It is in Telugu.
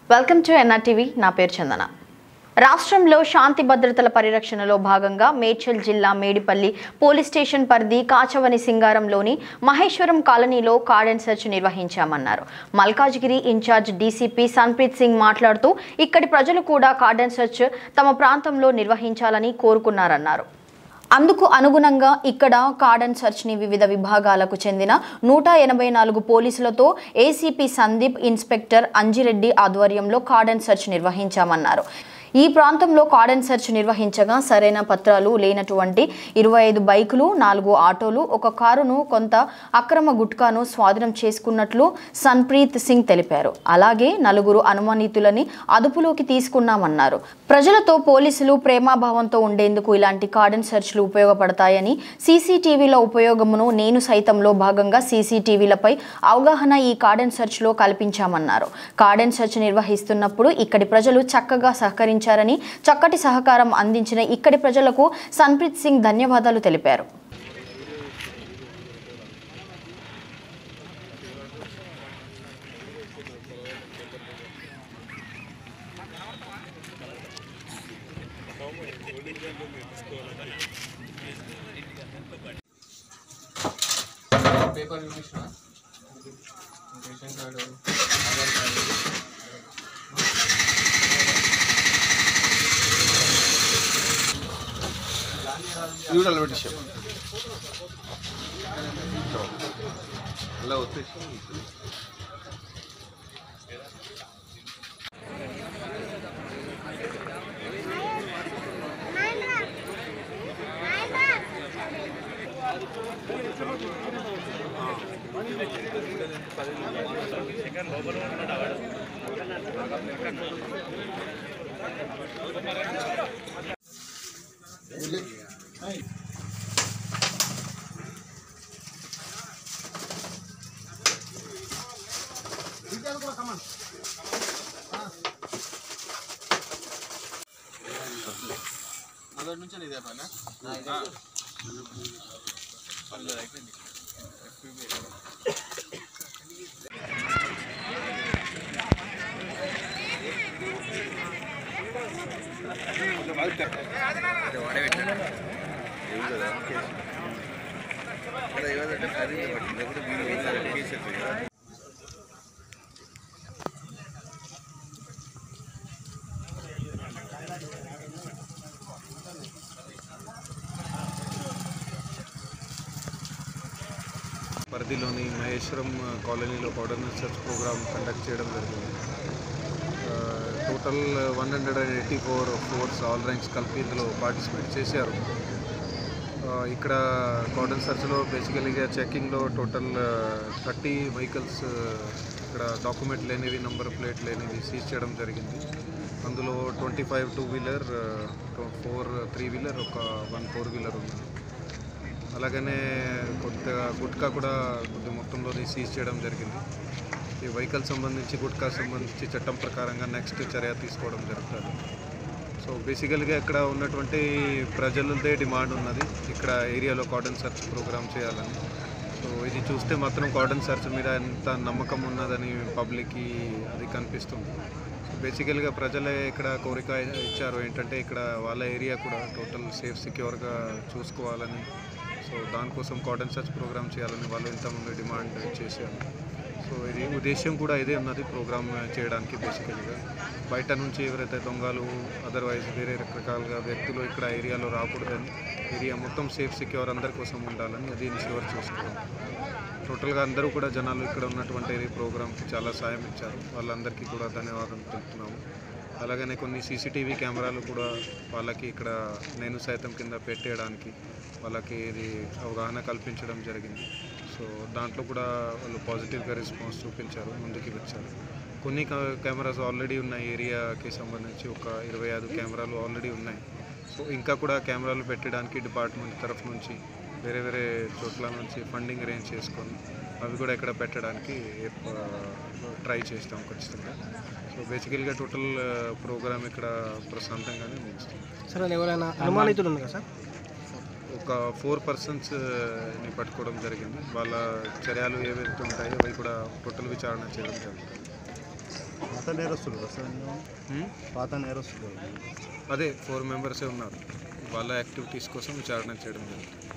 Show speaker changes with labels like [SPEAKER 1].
[SPEAKER 1] వెల్కమ్ టు ఎన్ఆర్టీవీ నా పేరు చందన రాష్ట్రంలో శాంతి భద్రతల పరిరక్షణలో భాగంగా మేడ్చల్ జిల్లా మేడిపల్లి పోలీస్ స్టేషన్ పరిధి కాచవని సింగారంలోని మహేశ్వరం కాలనీలో కార్డన్ సెర్చ్ నిర్వహించామన్నారు మల్కాజ్గిరి ఇన్ఛార్జ్ డీసీపీ సన్ప్రీత్ సింగ్ మాట్లాడుతూ ఇక్కడి ప్రజలు కూడా కార్డన్ సెర్చ్ తమ ప్రాంతంలో నిర్వహించాలని కోరుకున్నారన్నారు అందుకు అనుగుణంగా ఇక్కడ కార్డన్ సెర్చ్ని వివిధ విభాగాలకు చెందిన నూట ఎనభై నాలుగు పోలీసులతో ఏసీపీ సందీప్ ఇన్స్పెక్టర్ అంజిరెడ్డి ఆధ్వర్యంలో కార్డన్ సెర్చ్ నిర్వహించామన్నారు ఈ ప్రాంతంలో కార్డన్ సెర్చ్ నిర్వహించగా సరైన పత్రాలు లేనటువంటి ఇరవై ఐదు బైకులు నాలుగు ఆటోలు ఒక కారును కొంత అక్రమ గుట్కాను స్వాధీనం చేసుకున్నట్లు సన్ప్రీత్ సింగ్ తెలిపారు అలాగే నలుగురు అనుమానితులని అదుపులోకి తీసుకున్నామన్నారు ప్రజలతో పోలీసులు ప్రేమాభావంతో ఉండేందుకు ఇలాంటి కార్డన్ సెర్చ్లు ఉపయోగపడతాయని సీసీటీవీల ఉపయోగమును నేను సైతంలో భాగంగా సీసీటీవీలపై అవగాహన ఈ కార్డన్ సెర్చ్లో కల్పించామన్నారు కార్డన్ సెర్చ్ నిర్వహిస్తున్నప్పుడు ఇక్కడి ప్రజలు చక్కగా సహకరించారని చక్కటి సహకారం అందించిన ఇక్కడి ప్రజలకు సన్ప్రీత్ సింగ్ ధన్యవాదాలు తెలిపారు
[SPEAKER 2] పేపర్ చూపించిన రేషన్ కార్డు ఆధార్ కార్డు
[SPEAKER 3] యూడల్ పెట్టేసాం అలా వచ్చేసి
[SPEAKER 2] మొదటి నుంచి ఇదే పని అయిపోయింది
[SPEAKER 3] పరిధిలోని మహేశ్వరం కాలనీలో కోఆర్డినేట్ సెర్చ్ ప్రోగ్రామ్ కండక్ట్ చేయడం జరిగింది ఆ, total one hundred and eighty four forces all ranks కలిపి ఇందులో పార్టిసిపేట్ చేశారు ఆ, ఇక్కడ కోఆర్డినేట్ సెర్చ్లో బేసికలీగా చెకింగ్లో టోటల్ థర్టీ వెహికల్స్ ఇక్కడ డాక్యుమెంట్ లేనివి నంబర్ ప్లేట్ లేనివి సీజ్ చేయడం జరిగింది అందులో twenty five two wheeler four three wheeler ఒక వన్ ఫోర్ వీలర్ ఉంది అలాగనే కొద్దిగా గుట్కా కూడా కొద్ది మొత్తంలోనే సీజ్ చేయడం జరిగింది ఈ వెహికల్ సంబంధించి గుట్కా సంబంధించి చట్టం ప్రకారంగా నెక్స్ట్ చర్య తీసుకోవడం జరుగుతుంది సో బేసికల్గా ఇక్కడ ఉన్నటువంటి ప్రజలదే డిమాండ్ ఉన్నది ఇక్కడ ఏరియాలో కార్డన్ సెర్చ్ ప్రోగ్రామ్ చేయాలని సో ఇది చూస్తే మాత్రం కార్డన్ సెర్చ్ మీద ఎంత నమ్మకం ఉన్నదని పబ్లిక్కి అది కనిపిస్తుంది సో బేసికల్గా ప్రజలే ఇక్కడ కోరిక ఇచ్చారు ఏంటంటే ఇక్కడ వాళ్ళ ఏరియా కూడా టోటల్ సేఫ్ సెక్యూర్గా చూసుకోవాలని సో దానికోసం కార్డన్ సెర్చ్ ప్రోగ్రామ్ చేయాలని వాళ్ళు ఇంతకుముందు డిమాండ్ చేశారు సో ఇది ఉద్దేశం కూడా ఇదే ఉన్నది ప్రోగ్రామ్ చేయడానికి బేసికల్గా బయట నుంచి ఎవరైతే దొంగలు అదర్వైజ్ వేరే రకరకాలుగా వ్యక్తులు ఇక్కడ ఏరియాలో రాకూడదని ఏరియా మొత్తం సేఫ్ సెక్యూర్ అందరి కోసం ఉండాలని అది ఇన్ష్యూర్ చేసుకోవడం టోటల్గా అందరూ కూడా జనాలు ఇక్కడ ఉన్నటువంటి ఈ ప్రోగ్రామ్కి చాలా సాయం ఇచ్చారు వాళ్ళందరికీ కూడా ధన్యవాదాలు తెలుపుతున్నాము అలాగనే కొన్ని సీసీటీవీ కెమెరాలు కూడా వాళ్ళకి ఇక్కడ నేను సైతం కింద పెట్టేయడానికి వాళ్ళకి ఇది అవగాహన కల్పించడం జరిగింది సో దాంట్లో కూడా వాళ్ళు పాజిటివ్గా రెస్పాన్స్ చూపించారు ముందుకు వచ్చారు కొన్ని క- కెమెరాస్ ఆల్రెడీ ఉన్నాయి ఏరియాకి సంబంధించి ఒక ఇరవై ఐదు కెమెరాలు ఆల్రెడీ ఉన్నాయి సో ఇంకా కూడా కెమెరాలు పెట్టడానికి డిపార్ట్మెంట్ తరఫు నుంచి వేరే వేరే చోట్ల నుంచి ఫండింగ్ అరేంజ్ చేసుకొని అవి కూడా ఇక్కడ పెట్టడానికి ట్రై చేస్తాం ఖచ్చితంగా సో బేసికల్గా టోటల్ ప్రోగ్రామ్ ఇక్కడ ప్రశాంతంగానే ముగుస్తుంది
[SPEAKER 4] సార్ అది ఎవరైనా అనుమానితులు ఉన్నారు సార్
[SPEAKER 3] ఒక ఫోర్ పర్సన్స్ ని పట్టుకోవడం జరిగింది వాళ్ళ చర్యలు ఏవైతే ఉంటాయో అవి కూడా టోటల్ విచారణ చేయడం జరుగుతుంది
[SPEAKER 5] పాత నేరస్తులు కదా సార్ ఇందులో?
[SPEAKER 3] హ్మ్?
[SPEAKER 5] పాత నేరస్తులు
[SPEAKER 3] అదే ఫోర్ మెంబర్సే ఉన్నారు వాళ్ళ యాక్టివిటీస్ కోసం విచారణ చేయడం జరిగింది